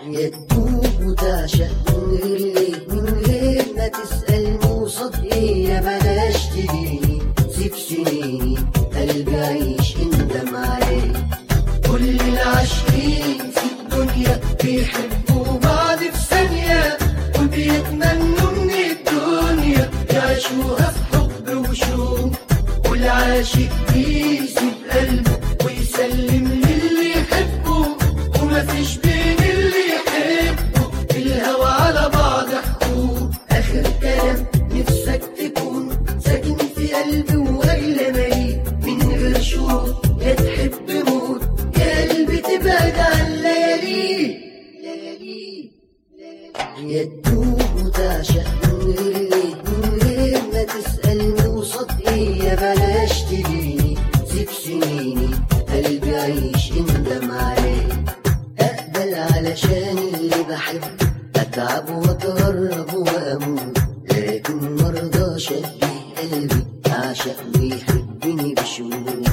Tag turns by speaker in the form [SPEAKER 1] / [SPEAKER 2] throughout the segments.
[SPEAKER 1] يا تدوب وتعشق من غير ليه من غير ما تسألني وصد ايه يا بلاش تجيني سيب سنيني قلبي عيش اندم عليك كل العاشقين في الدنيا بيحبوا بعض في ثانية وبيتمنوا من الدنيا يعيشوها في حب وشوق والعاشق بيسيب قلبه ويسلم للي يحبه ومفيش بين اللي يحبه الهوى على بعض حقوق آخر كلام نفسك تكون ساكن في قلبي وأغلى مالي من غير شروط يا تحب موت يا قلبي تبعد عن ليالي ليالي يا تدوب وتعشق من غير ليه من غير ما تسألني وصد ايه يا بلاش تجيني سيب سنيني قلبي عيش اندم عليك اقبل علشان اللي بحبه اتعب واتغرب واموت لكن مرضاش ادي قلبي اعشق ويحبني بشموت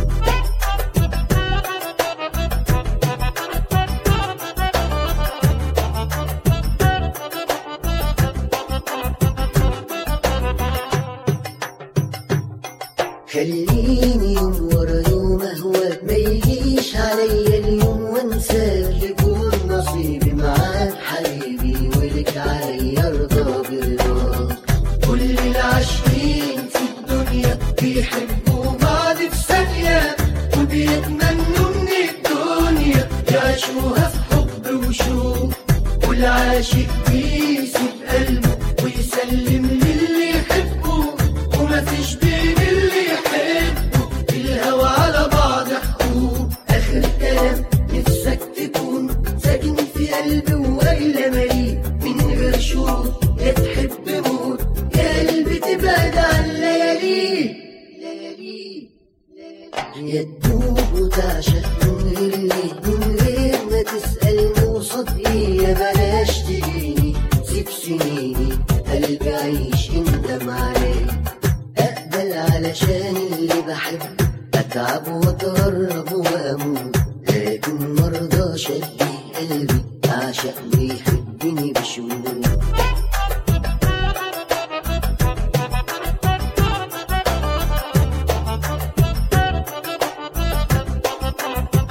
[SPEAKER 1] خليني يوم ورا يوم اهواك ما يجيش عليا اليوم وانساك يكون نصيبي معاك حبيبي ولك عليا ارضى برضاك كل العاشقين في الدنيا بيحبوا بعض في ثانية وبيتمنوا من الدنيا يعيشوها في حب وشوق والعاشق بيسيب قلبه ويسلم للي يحبه ومفيش بين اللي يحبه الهوى على بعض حقوق آخر كلام نفسك تكون ساكن في قلبي وأغلى مالي من غير شروط يا تحب موت يا قلبي تبعد عن ليالي ليالي يا تدوب وتعشق من غير ليه من غير ما تسألني وصد ايه يا بلاش تجيني سيب سنيني قلبي عيش اندم عليك اقبل علشان اللي بحبه اتعب واتغرب واموت لكن مرضاش ادي قلبي اعشق ويحبني بشموت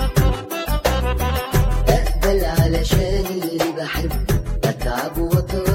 [SPEAKER 1] اقبل علشان اللي بحبه اتعب واتغرب